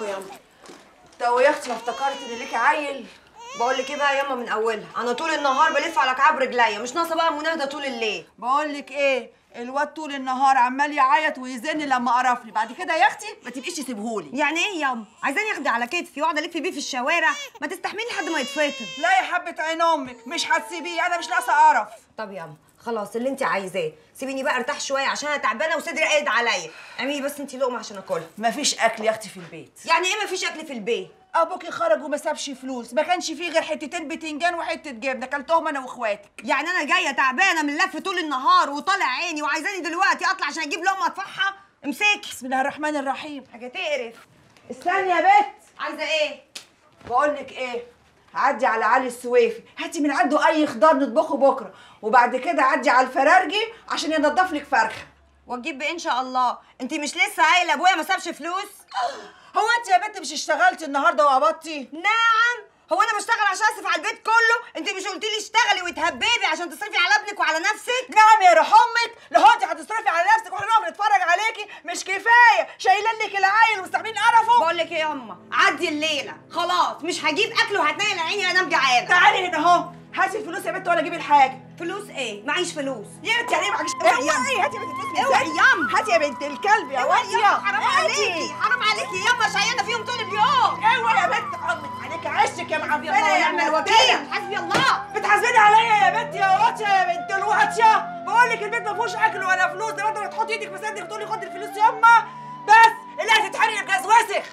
ازيكم ياما تو يا اختي ما افتكرت ان ليكي عيل بقول لك ايه بقى ياما من اولها انا طول النهار بلف على كعب رجليا مش ناقصه بقى مناهده طول الليل بقول لك ايه الواد طول النهار عمال يعيط ويزن لما قرفني بعد كده يا اختي ما تبقيش تسيبهولي يعني ايه ياما عايزاني اخدي على كتفي واقعد الف بيه في الشوارع ما تستحملي لحد ما يتفطر لا يا حبه عين امك مش هتسيبيه انا مش ناقصه قرف طب ياما خلاص اللي انت عايزاه سيبيني بقى ارتاح شويه عشان انا تعبانه وصدري قايد عليا اعملي بس انت لقمه عشان اكلها مفيش اكل يا اختي في البيت يعني ايه مفيش اكل في البيت ابوكي خرج وما سابش فلوس ما كانش فيه غير حتتين بتنجان وحته جبنه كلتهم انا واخواتك يعني انا جايه تعبانه من لف طول النهار وطالع عيني وعايزاني دلوقتي اطلع عشان اجيب لقمه ادفعها امسكي بسم الله الرحمن الرحيم حاجه تقرف استني يا بت عايزه ايه بقول لك ايه عدي على علي السويفي هاتي من عنده اي خضار نطبخه بكره وبعد كده عدي على الفرارجي عشان ينضف لك فرخه واجيب بايه ان شاء الله انت مش لسه قايله ابويا ما سابش فلوس هو انت يا بنت مش اشتغلتي النهارده وقبضتي نعم هو انا بشتغل عشان اصرف على البيت كله انت مش قلتي لي اشتغلي وتهببي عشان تصرفي على ابنك وعلى نفسك نعم يا روح امك لو انت هتصرفي على نفسك واحنا نقف نتفرج عليكي مش كفايه شايلين لك العيل ومستحملين قرفه بقول لك ايه يا اما عدي الليله خلاص مش هجيب اكل وهتنيل عيني انام جعانه تعالي هنا اهو هاتي الفلوس يا بنت وانا اجيب الحاجه فلوس ايه معيش فلوس يا بنت يعني ايه معكش اوعي يا اوعي هاتي يا بنت الفلوس اوعي ازاي؟ ياما. هاتي يا بنت الكلب يا اوعي واطيه ياما، حرام هاتي. عليكي حرام عليكي ياما شيانه فيهم طول اليوم اوعي يا بنت حرمت عليك عشك يا حسبي معفنه الله يا ونعم الوكيل الوكيل حسبي الله بتحاسبيني عليا يا بنت يا واطيه يا بنت الواطيه بقول لك البيت ما فيهوش اكل ولا فلوس ده ما انت تحطي ايدك في صدرك تقولي خد الفلوس يما بس اللي هتتحرق بجاز وسخ